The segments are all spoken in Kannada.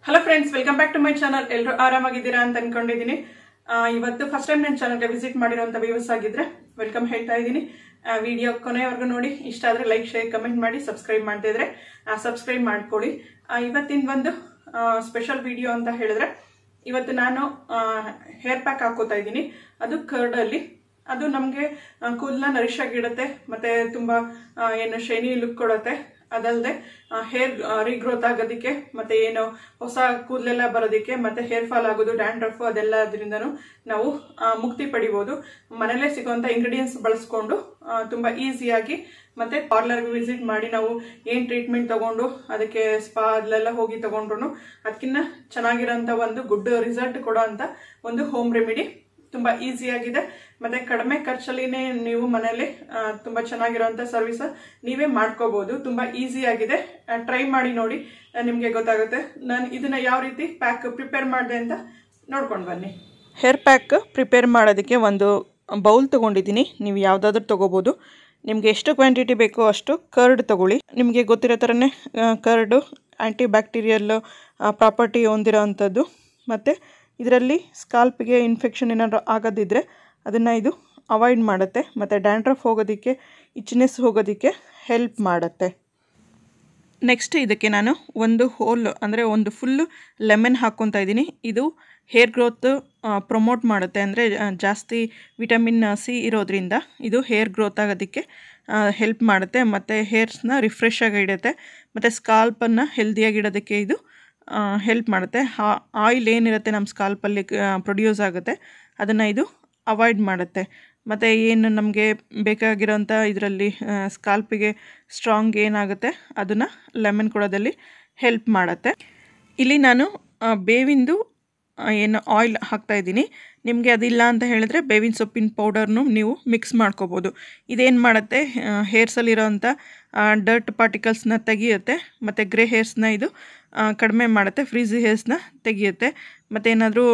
hello friends welcome back to my channel ಎಲ್ಲರೂ ಆರಾಮಾಗಿದ್ದೀರಾ ಅಂತ ಅನ್ಕೊಂಡಿದ್ದೀನಿ ಆ, ಇವತ್ತು ಫಸ್ಟ್ ಟೈಮ್ ನನ್ನ ಚಾನಲ್ಗೆ ವಿಸಿಟ್ ಮಾಡಿರೋಂಥ ವ್ಯೂಸ್ ಆಗಿದ್ರೆ ವೆಲ್ಕಮ್ ಹೇಳ್ತಾ ಇದ್ದೀನಿ ವಿಡಿಯೋ ಕೊನೆವರೆಗೂ ನೋಡಿ ಇಷ್ಟ ಆದರೆ ಲೈಕ್ ಶೇರ್ ಕಮೆಂಟ್ ಮಾಡಿ ಸಬ್ಸ್ಕ್ರೈಬ್ ಮಾಡದೇ ಇದ್ರೆ ಸಬ್ಸ್ಕ್ರೈಬ್ ಮಾಡ್ಕೊಳ್ಳಿ ಆ, ಇವತ್ತಿನ ಒಂದು ಸ್ಪೆಷಲ್ ವಿಡಿಯೋ ಅಂತ ಹೇಳಿದ್ರೆ ಇವತ್ತು ನಾನು ಹೇರ್ ಪ್ಯಾಕ್ ಹಾಕೋತಾ ಇದ್ದೀನಿ ಅದು ಕರ್ಡಲ್ಲಿ ಅದು ನಮಗೆ ಕೂದಲ ನರಿಶ್ ಆಗಿಡುತ್ತೆ ಮತ್ತೆ ತುಂಬಾ ಆ, ಏನು ಶೈನಿ ಲುಕ್ ಕೊಡುತ್ತೆ ಅದಲ್ಲದೆ ಹೇರ್ ರೀಗ್ರೋತ್ ಆಗೋದಕ್ಕೆ ಮತ್ತೆ ಏನು ಹೊಸ ಕೂದಲೆಲ್ಲ ಬರೋದಕ್ಕೆ ಮತ್ತೆ ಹೇರ್ ಫಾಲ್ ಆಗೋದು ಡ್ಯಾಂಡ್ರಫ್ ಅದೆಲ್ಲ ಅದರಿಂದನೂ ನಾವು ಆ, ಮುಕ್ತಿ ಪಡಿಬೋದು ಮನೇಲೆ ಸಿಗುವಂತ ಇಂಗ್ರೀಡಿಯೆಂಟ್ಸ್ ಬಳಸ್ಕೊಂಡು ಆ, ತುಂಬಾ ಈಸಿಯಾಗಿ ಮತ್ತೆ ಪಾರ್ಲರ್ಗೆ ವಿಸಿಟ್ ಮಾಡಿ ನಾವು ಏನ್ ಟ್ರೀಟ್ಮೆಂಟ್ ತಗೊಂಡು ಅದಕ್ಕೆ ಸ್ಪಾ ಅಲ್ಲೆಲ್ಲ ಹೋಗಿ ತಗೊಂಡ್ರು ಅದಕ್ಕಿಂತ ಚೆನ್ನಾಗಿರೋಂಥ ಒಂದು ಗುಡ್ ರಿಸಲ್ಟ್ ಕೊಡೋ ಅಂತ ಒಂದು ಹೋಮ್ ರೆಮಿಡಿ ತುಂಬಾ ಈಸಿ ಆಗಿದೆ ಮತ್ತೆ ಕಡಿಮೆ ಖರ್ಚಲ್ಲಿನೇ ನೀವು ಮನೇಲಿ ಆ, ತುಂಬಾ ಚೆನ್ನಾಗಿರುವಂತ ಸರ್ವಿಸ್ ನೀವೇ ಮಾಡ್ಕೋಬಹುದು ತುಂಬಾ ಈಸಿ ಆಗಿದೆ ಟ್ರೈ ಮಾಡಿ ನೋಡಿ ಆ, ನಿಮ್ಗೆ ಗೊತ್ತಾಗುತ್ತೆ ನಾನು ಇದನ್ನ ಯಾವ ರೀತಿ ಪ್ಯಾಕ್ ಪ್ರಿಪೇರ್ ಮಾಡಿದೆ ಅಂತ ನೋಡ್ಕೊಂಡು ಬನ್ನಿ ಹೇರ್ ಪ್ಯಾಕ್ ಪ್ರಿಪೇರ್ ಮಾಡೋದಕ್ಕೆ ಒಂದು ಬೌಲ್ ತೊಗೊಂಡಿದ್ದೀನಿ ನೀವು ಯಾವುದಾದ್ರೂ ತೊಗೋಬೋದು ನಿಮಗೆ ಎಷ್ಟು ಕ್ವಾಂಟಿಟಿ ಬೇಕೋ ಅಷ್ಟು ಕರ್ಡ್ ತಗೊಳ್ಳಿ ನಿಮಗೆ ಗೊತ್ತಿರೋ ಥರನೇ ಕರ್ಡು ಆ್ಯಂಟಿ ಬ್ಯಾಕ್ಟೀರಿಯಲ್ ಪ್ರಾಪರ್ಟಿ ಹೊಂದಿರೋ ಅಂಥದ್ದು ಮತ್ತು ಇದರಲ್ಲಿ ಸ್ಕಾಲ್ಪ್ಗೆ ಇನ್ಫೆಕ್ಷನ್ ಏನಾದರೂ ಆಗೋದಿದ್ರೆ ಅದನ್ನು ಇದು ಅವಾಯ್ಡ್ ಮಾಡುತ್ತೆ ಮತ್ತು ಡ್ಯಾಂಡ್ರಫ್ ಹೋಗೋದಕ್ಕೆ ಇಚ್ನೆಸ್ ಹೋಗೋದಕ್ಕೆ ಹೆಲ್ಪ್ ಮಾಡುತ್ತೆ ನೆಕ್ಸ್ಟ್ ಇದಕ್ಕೆ ನಾನು ಒಂದು ಹೋಲ್ ಅಂದರೆ ಒಂದು ಫುಲ್ಲು ಲೆಮನ್ ಹಾಕ್ಕೊತಾ ಇದ್ದೀನಿ ಇದು ಹೇರ್ ಗ್ರೋತ್ ಪ್ರಮೋಟ್ ಮಾಡುತ್ತೆ ಅಂದರೆ ಜಾಸ್ತಿ ವಿಟಮಿನ್ ಸಿ ಇರೋದ್ರಿಂದ ಇದು ಹೇರ್ ಗ್ರೋತ್ ಆಗೋದಕ್ಕೆ ಹೆಲ್ಪ್ ಮಾಡುತ್ತೆ ಮತ್ತು ಹೇರ್ಸ್ನ ರಿಫ್ರೆಶ್ ಆಗಿ ಇಡುತ್ತೆ ಮತ್ತು ಸ್ಕಾಲ್ಪನ್ನು ಹೆಲ್ದಿಯಾಗಿಡೋದಕ್ಕೆ ಇದು ಹೆಲ್ಪ್ ಮಾಡುತ್ತೆ ಆಯಿಲ್ ಏನಿರುತ್ತೆ ನಮ್ಮ ಸ್ಕಾಲ್ಪಲ್ಲಿ ಪ್ರೊಡ್ಯೂಸ್ ಆಗುತ್ತೆ ಅದನ್ನು ಇದು ಅವಾಯ್ಡ್ ಮಾಡುತ್ತೆ ಮತ್ತು ಏನು ನಮಗೆ ಬೇಕಾಗಿರೋಂಥ ಇದರಲ್ಲಿ ಸ್ಕಾಲ್ಪಿಗೆ ಸ್ಟ್ರಾಂಗ್ ಏನಾಗುತ್ತೆ ಅದನ್ನು ಲೆಮನ್ ಕೊಡೋದಲ್ಲಿ ಹೆಲ್ಪ್ ಮಾಡುತ್ತೆ ಇಲ್ಲಿ ನಾನು ಆ, ಬೇವಿಂದು ಆ, ಏನು ಆಯಿಲ್ ಹಾಕ್ತಾ ಇದ್ದೀನಿ ನಿಮಗೆ ಅದಿಲ್ಲ ಅಂತ ಹೇಳಿದ್ರೆ ಬೇವಿನ ಸೊಪ್ಪಿನ ಪೌಡರ್ನು ನೀವು ಮಿಕ್ಸ್ ಮಾಡ್ಕೋಬೋದು ಇದೇನು ಮಾಡುತ್ತೆ ಹೇರ್ಸಲ್ಲಿರೋಂಥ ಡರ್ಟ್ ಪಾರ್ಟಿಕಲ್ಸ್ನ ತೆಗಿಯುತ್ತೆ ಮತ್ತು ಗ್ರೇ ಹೇರ್ಸ್ನ ಇದು ಆ, ಕಡಿಮೆ ಮಾಡುತ್ತೆ ಫ್ರೀಝಿ ಹೇರ್ಸ್ನ ತೆಗಿಯುತ್ತೆ ಮತ್ತು ಏನಾದರೂ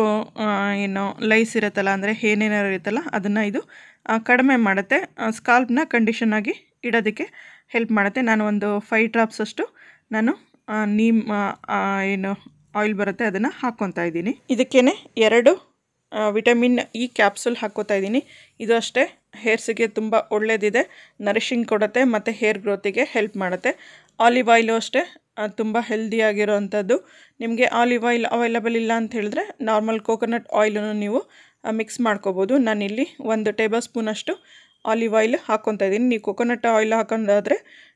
ಏನು ಲೈಸ್ ಇರುತ್ತಲ್ಲ ಅಂದರೆ ಏನೇನಾರು ಇರುತ್ತಲ್ಲ ಅದನ್ನು ಇದು ಆ, ಕಡಿಮೆ ಮಾಡುತ್ತೆ ಸ್ಕಾಲ್ಪ್ನ ಕಂಡೀಷನ್ ಆಗಿ ಇಡೋದಕ್ಕೆ ಹೆಲ್ಪ್ ಮಾಡುತ್ತೆ ನಾನು ಒಂದು ಫೈವ್ ಡ್ರಾಪ್ಸ್ ಅಷ್ಟು ನಾನು ಆ, ನೀಮ್ ಆ, ಆ, ಏನು ಆಯಿಲ್ ಬರುತ್ತೆ ಅದನ್ನು ಹಾಕ್ಕೊತಾ ಇದ್ದೀನಿ ಇದಕ್ಕೇ ಎರಡು ವಿಟಮಿನ್ ಇ ಕ್ಯಾಪ್ಸುಲ್ ಹಾಕ್ಕೋತಾ ಇದ್ದೀನಿ ಇದು ಅಷ್ಟೇ ಹೇರ್ಸಿಗೆ ತುಂಬ ಒಳ್ಳೆಯದಿದೆ ನರಿಶಿಂಗ್ ಕೊಡುತ್ತೆ ಮತ್ತು ಹೇರ್ ಗ್ರೋತಿಗೆ ಹೆಲ್ಪ್ ಮಾಡುತ್ತೆ ಆಲಿವ್ ಆಯಿಲು ಅಷ್ಟೇ ತುಂಬ ಹೆಲ್ದಿಯಾಗಿರೋವಂಥದ್ದು ನಿಮಗೆ ಆಲಿವ್ ಆಯಿಲ್ ಅವೈಲಬಲ್ ಇಲ್ಲ ಅಂತ ಹೇಳಿದ್ರೆ ನಾರ್ಮಲ್ ಕೋಕೋನಟ್ ಆಯಿಲನ್ನು ನೀವು ಮಿಕ್ಸ್ ಮಾಡ್ಕೋಬೋದು ನಾನಿಲ್ಲಿ ಒಂದು ಟೇಬಲ್ ಸ್ಪೂನಷ್ಟು ಆಲಿವ್ ಆಯಿಲ್ ಹಾಕ್ಕೊತಾ ಇದ್ದೀನಿ ನೀವು ಕೊಕೊನಟ್ ಆಯಿಲ್ ಹಾಕೊಂಡಾದರೆ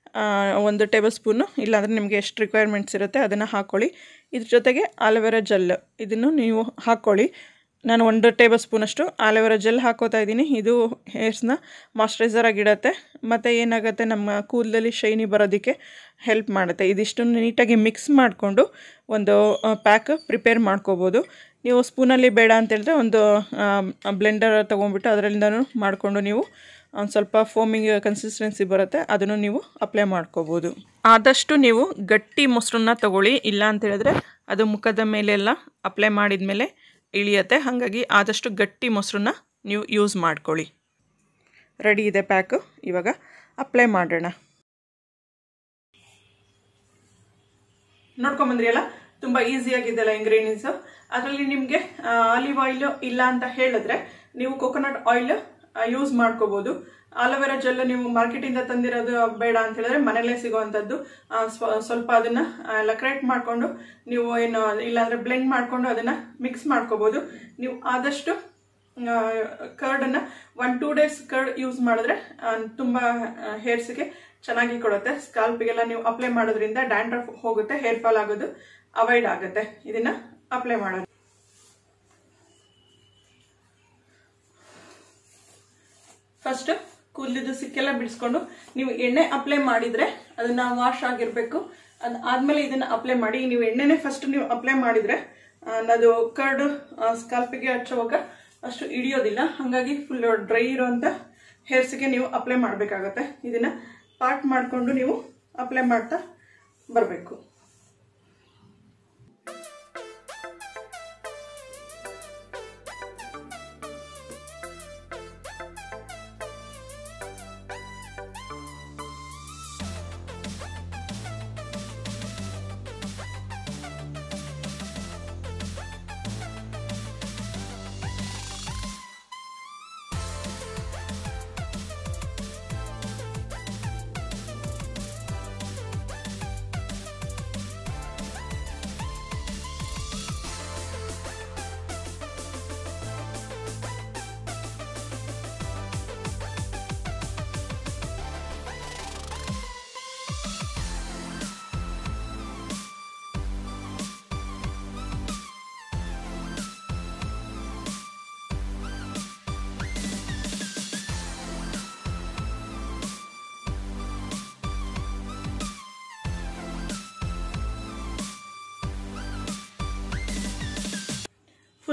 ಒಂದು ಟೇಬಲ್ ಸ್ಪೂನು ಇಲ್ಲಾಂದರೆ ನಿಮಗೆ ಎಷ್ಟು ರಿಕ್ವೈರ್ಮೆಂಟ್ಸ್ ಇರುತ್ತೆ ಅದನ್ನು ಹಾಕ್ಕೊಳ್ಳಿ ಇದ್ರ ಜೊತೆಗೆ ಆಲೋವೆರಾ ಜೆಲ್ ಇದನ್ನು ನೀವು ಹಾಕ್ಕೊಳ್ಳಿ ನಾನು ಒಂದು ಟೇಬಲ್ ಸ್ಪೂನಷ್ಟು ಆಲೋವೆರಾ ಜೆಲ್ ಹಾಕೋತಾ ಇದ್ದೀನಿ ಇದು ಹೇರ್ಸ್ನ ಮಾಯ್ಶ್ಚರೈಸರ್ ಆಗಿಡತ್ತೆ ಮತ್ತು ಏನಾಗುತ್ತೆ ನಮ್ಮ ಕೂದಲಲ್ಲಿ ಶೈನಿ ಬರೋದಕ್ಕೆ ಹೆಲ್ಪ್ ಮಾಡುತ್ತೆ ಇದಿಷ್ಟನ್ನು ನೀಟಾಗಿ ಮಿಕ್ಸ್ ಮಾಡಿಕೊಂಡು ಒಂದು ಪ್ಯಾಕ್ ಪ್ರಿಪೇರ್ ಮಾಡ್ಕೋಬೋದು ನೀವು ಸ್ಪೂನಲ್ಲಿ ಬೇಡ ಅಂತ ಹೇಳಿದ್ರೆ ಒಂದು ಬ್ಲೆಂಡರ್ ತೊಗೊಂಡ್ಬಿಟ್ಟು ಅದರಿಂದನೂ ಮಾಡಿಕೊಂಡು ನೀವು ಒಂದು ಸ್ವಲ್ಪ ಫೋಮಿಂಗ್ ಕನ್ಸಿಸ್ಟೆನ್ಸಿ ಬರುತ್ತೆ ಅದನ್ನು ನೀವು ಅಪ್ಲೈ ಮಾಡ್ಕೋಬೋದು ಆದಷ್ಟು ನೀವು ಗಟ್ಟಿ ಮೊಸರನ್ನ ತಗೊಳ್ಳಿ ಇಲ್ಲ ಅಂತ ಹೇಳಿದ್ರೆ ಅದು ಮುಖದ ಮೇಲೆಲ್ಲ ಅಪ್ಲೈ ಮಾಡಿದ ಮೇಲೆ ಇಳಿಯುತ್ತೆ ಹಾಗಾಗಿ ಆದಷ್ಟು ಗಟ್ಟಿ ಮೊಸರನ್ನ ನೀವು ಯೂಸ್ ಮಾಡ್ಕೊಳ್ಳಿ ರೆಡಿ ಇದೆ ಪ್ಯಾಕು ಇವಾಗ ಅಪ್ಲೈ ಮಾಡೋಣ ನೋಡ್ಕೊಂಬಂದ್ರಿ ಅಲ್ಲ ತುಂಬ ಈಸಿಯಾಗಿದ್ದೆಲ್ಲ ಇಂಗ್ರೀಡಿಯೆಂಟ್ಸು ಅದರಲ್ಲಿ ನಿಮಗೆ ಆಲಿವ್ ಆಯಿಲ್ ಇಲ್ಲ ಅಂತ ಹೇಳಿದ್ರೆ ನೀವು ಕೊಕೊನಟ್ ಆಯಿಲ್ ಯೂಸ್ ಮಾಡ್ಕೋಬಹುದು ಆಲೋವೆರಾ ಜೆಲ್ ನೀವು ಮಾರ್ಕೆಟಿಂದ ತಂದಿರೋದು ಬೇಡ ಅಂತ ಹೇಳಿದ್ರೆ ಮನೇಲೇ ಸಿಗುವಂಥದ್ದು ಆ, ಸ್ವ- ಸ್ವಲ್ಪ ಅದನ್ನ ಎಲ್ಲ ಕರೆಕ್ಟ್ ಮಾಡಿಕೊಂಡು ನೀವು ಏನು ಇಲ್ಲಾಂದ್ರೆ ಬ್ಲೆಂಡ್ ಮಾಡಿಕೊಂಡು ಅದನ್ನ ಮಿಕ್ಸ್ ಮಾಡ್ಕೋಬಹುದು ನೀವು ಆದಷ್ಟು ಕರ್ಡನ್ನು one two days curd use ಮಾಡಿದ್ರೆ ಆ, ತುಂಬ ಹೇರ್ಸ್ಗೆ ಚೆನ್ನಾಗಿ ಕೊಡುತ್ತೆ ಸ್ಕಾಲ್ಪಿಗೆಲ್ಲ ನೀವು ಅಪ್ಲೈ ಮಾಡೋದ್ರಿಂದ ಡ್ಯಾಂಡ್ರಫ್ ಹೋಗುತ್ತೆ ಹೇರ್ ಫಾಲ್ ಆಗೋದು ಅವಾಯ್ಡ್ ಆಗುತ್ತೆ ಇದನ್ನ ಅಪ್ಲೈ ಮಾಡೋದು ಫಸ್ಟ್ ಕೂದಲಿದ್ದು ಸಿಕ್ಕೆಲ್ಲ ಬಿಡಿಸ್ಕೊಂಡು ನೀವು ಎಣ್ಣೆ ಅಪ್ಲೈ ಮಾಡಿದ್ರೆ ಅದನ್ನ ವಾಶ್ ಆಗಿರ್ಬೇಕು ಅದ್ ಆದ್ಮೇಲೆ ಇದನ್ನ ಅಪ್ಲೈ ಮಾಡಿ ನೀವು ಎಣ್ಣೆನೆ ಫಸ್ಟ್ ನೀವು ಅಪ್ಲೈ ಮಾಡಿದ್ರೆ ಆ, ಅದು ಕರ್ಡ್ ಸ್ಕಾಲ್ಪಿಗೆ ಹಚ್ಚುವಾಗ ಅಷ್ಟು ಹಿಡಿಯೋದಿಲ್ಲ ಹಾಗಾಗಿ ಫುಲ್ ಡ್ರೈ ಇರೋಂಥ ಹೇರ್ಸ್ಗೆ ನೀವು ಅಪ್ಲೈ ಮಾಡಬೇಕಾಗತ್ತೆ ಇದನ್ನ ಪಾರ್ಟ್ ಮಾಡಿಕೊಂಡು ನೀವು ಅಪ್ಲೈ ಮಾಡ್ತಾ ಬರಬೇಕು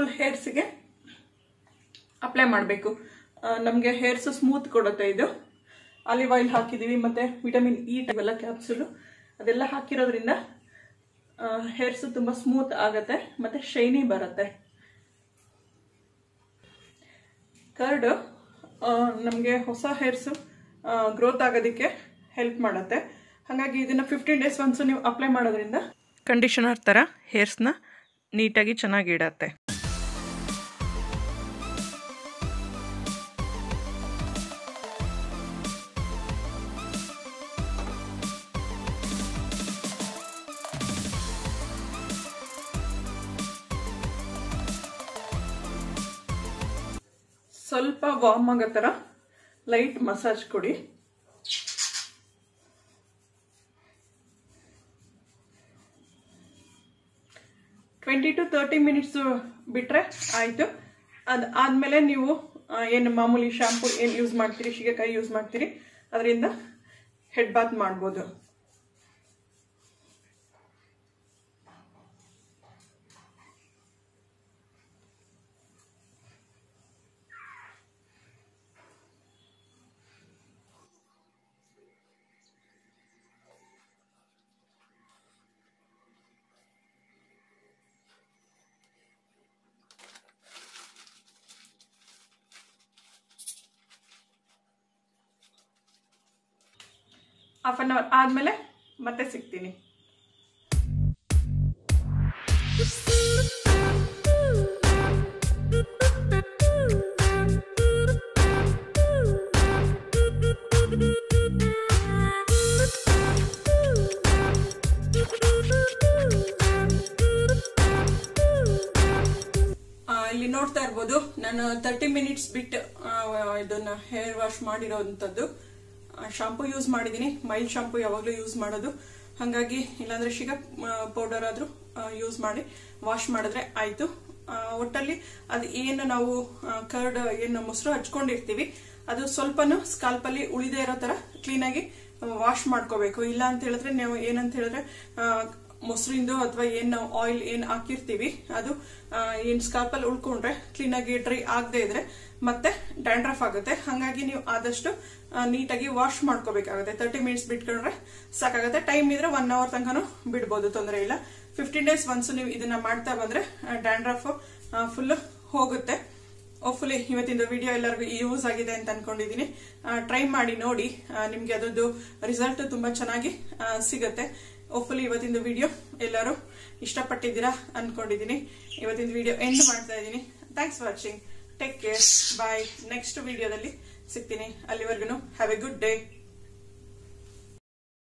ಫುಲ್ ಹೇರ್ಸ್ಗೆ ಅಪ್ಲೈ ಮಾಡಬೇಕು ನಮಗೆ ಹೇರ್ಸ್ ಸ್ಮೂತ್ ಕೊಡುತ್ತೆ ಇದು ಆಲಿವ್ ಆಯಿಲ್ ಹಾಕಿದ್ದೀವಿ ಮತ್ತು ವಿಟಮಿನ್ ಇ ಎಲ್ಲ ಕ್ಯಾಪ್ಸುಲು ಅದೆಲ್ಲ ಹಾಕಿರೋದ್ರಿಂದ ಹೇರ್ಸು ತುಂಬ ಸ್ಮೂತ್ ಆಗುತ್ತೆ ಮತ್ತು ಶೈನಿ ಬರುತ್ತೆ ಕರ್ಡ್ ನಮಗೆ ಹೊಸ ಹೇರ್ಸು ಗ್ರೋತ್ ಆಗೋದಕ್ಕೆ ಹೆಲ್ಪ್ ಮಾಡುತ್ತೆ ಹಾಗಾಗಿ ಇದನ್ನು ಫಿಫ್ಟೀನ್ ಡೇಸ್ ಒನ್ಸು ನೀವು ಅಪ್ಲೈ ಮಾಡೋದ್ರಿಂದ ಕಂಡೀಷನರ್ ಥರ ಹೇರ್ಸ್ನ ನೀಟಾಗಿ ಚೆನ್ನಾಗಿ ಇಡತ್ತೆ ಸ್ವಲ್ಪ ವಾರ್ಮ್ ಆಗೋ ಥರ ಲೈಟ್ ಮಸಾಜ್ ಕೊಡಿ ಟ್ವೆಂಟಿ ಟು ತರ್ಟಿ ಮಿನಿಟ್ಸ್ ಬಿಟ್ಟರೆ ಆಯಿತು ಅದು ಆದಮೇಲೆ ನೀವು ಏನು ಮಾಮೂಲಿ ಶಾಂಪು ಏನು ಯೂಸ್ ಮಾಡ್ತೀರಿ ಶಿಗೆಕಾಯಿ ಯೂಸ್ ಮಾಡ್ತೀರಿ ಅದರಿಂದ ಹೆಡ್ ಬಾತ್ ಮಾಡ್ಬೋದು ಹಾಫ್ ಅನ್ ಅವರ್ ಆದಮೇಲೆ ಮತ್ತೆ ಸಿಗ್ತೀನಿ ಇಲ್ಲಿ ನೋಡ್ತಾ ಇರ್ಬೋದು ನಾನು ತರ್ಟಿ ಮಿನಿಟ್ಸ್ ಬಿಟ್ಟು ಇದನ್ನ ಹೇರ್ ವಾಶ್ ಮಾಡಿರೋಂಥದ್ದು ಶಾಂಪೂ ಯೂಸ್ ಮಾಡಿದ್ದೀನಿ ಮೈಲ್ಡ್ ಶಾಂಪೂ ಯಾವಾಗಲೂ ಯೂಸ್ ಮಾಡೋದು ಹಾಗಾಗಿ ಇಲ್ಲಾಂದ್ರೆ ಶಿಗ ಪೌಡರ್ ಆದ್ರೂ ಯೂಸ್ ಮಾಡಿ ವಾಶ್ ಮಾಡಿದ್ರೆ ಆಯ್ತು ಒಟ್ಟಲ್ಲಿ ಅದು ಏನು ನಾವು ಕರ್ಡ್ ಏನು ಮೊಸರು ಹಚ್ಕೊಂಡಿರ್ತೀವಿ ಅದು ಸ್ವಲ್ಪನೂ ಸ್ಕಾಲ್ಪಲ್ಲಿ ಉಳಿದೇ ಇರೋ ತರ ಕ್ಲೀನಾಗಿ ವಾಶ್ ಮಾಡ್ಕೋಬೇಕು ಇಲ್ಲ ಅಂತ ಹೇಳಿದ್ರೆ ನೀವು ಏನಂತ ಹೇಳಿದ್ರೆ ಮೊಸರಿಂದು ಅಥವಾ ಏನ್ ನಾವು ಆಯಿಲ್ ಏನ್ ಹಾಕಿರ್ತೀವಿ ಅದು ಏನ್ ಸ್ಕಾಲ್ಪಲ್ಲಿ ಉಳ್ಕೊಂಡ್ರೆ ಕ್ಲೀನಾಗಿ ಡ್ರೈ ಆಗದೆ ಇದ್ರೆ ಮತ್ತೆ ಡ್ಯಾಂಡ್ರಫ್ ಆಗುತ್ತೆ ಹಾಗಾಗಿ ನೀವು ಆದಷ್ಟು ನೀಟಾಗಿ ವಾಶ್ ಮಾಡ್ಕೋಬೇಕಾಗುತ್ತೆ ತರ್ಟಿ ಮಿನಿಟ್ಸ್ ಬಿಟ್ಕೊಂಡ್ರೆ ಸಾಕಾಗುತ್ತೆ ಟೈಮ್ ಇದ್ರೆ ಒನ್ ಅವರ್ ತನಕನೂ ಬಿಡ್ಬೋದು ತೊಂದರೆ ಇಲ್ಲ ಫಿಫ್ಟೀನ್ ಡೇಸ್ ಒನ್ಸ್ ನೀವು ಇದನ್ನ ಮಾಡ್ತಾ ಬಂದ್ರೆ ಡ್ಯಾಂಡ್ರಫ್ ಫುಲ್ ಹೋಗುತ್ತೆ ಹೋಪ್ಫುಲಿ ಇವತ್ತಿಂದು ವಿಡಿಯೋ ಎಲ್ಲರಿಗೂ ಯೂಸ್ ಆಗಿದೆ ಅಂತ ಅನ್ಕೊಂಡಿದೀನಿ ಟ್ರೈ ಮಾಡಿ ನೋಡಿ ನಿಮ್ಗೆ ಅದರದ್ದು ರಿಸಲ್ಟ್ ತುಂಬಾ ಚೆನ್ನಾಗಿ ಸಿಗುತ್ತೆ ಹೋಪ್ಫುಲಿ ಇವತ್ತಿಂದು ವಿಡಿಯೋ ಎಲ್ಲರೂ ಇಷ್ಟಪಟ್ಟಿದ್ದೀರಾ ಅನ್ಕೊಂಡಿದೀನಿ ಇವತ್ತಿನ ವಿಡಿಯೋ ಎಂಡ್ ಮಾಡ್ತಾ ಇದ್ದೀನಿ thanks for watching take care bye next ವಿಡಿಯೋದಲ್ಲಿ ಸಿಗ್ತೀನಿ ಅಲ್ಲಿವರೆಗೂ ಹ್ಯಾವ್ ಎ ಗುಡ್ ಡೇ